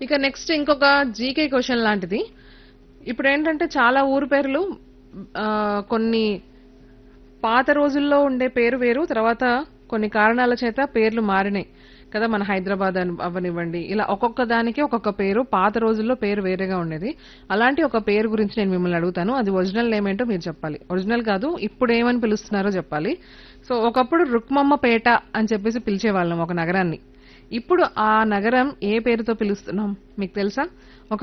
ఇక నెక్స్ట్ ఇంకొక GK question లాంటిది ఇప్పుడు ఏంటంటే చాలా ఊరు పేర్లు ఆ, కొన్ని పాత రోజుల్లో ఉండే పేరు వేరు తర్వాత కొన్ని కారణాల చేత పేర్లు మారినాయి కదా మన హైదరాబాద్ అని అవ్వనివ్వండి ఇలా ఒక్కొక్క దానికి ఒక్కొక్క పేరు పాత రోజుల్లో పేరు వేరేగా ఉండేది అలాంటి ఒక పేరు గురించి నేను మిమ్మల్ని అడుగుతాను అది ఒరిజినల్ నేమ్ ఏంటో మీరు చెప్పాలి ఒరిజినల్ కాదు ఇప్పుడు ఏమని పిలుస్తున్నారో చెప్పాలి సో ఒకప్పుడు రుక్మమ్మ పేట అని చెప్పేసి పిలిచేవాళ్ళం ఒక నగరాన్ని ఇప్పుడు ఆ నగరం ఏ పేరుతో పిలుస్తున్నాం మీకు తెలుసా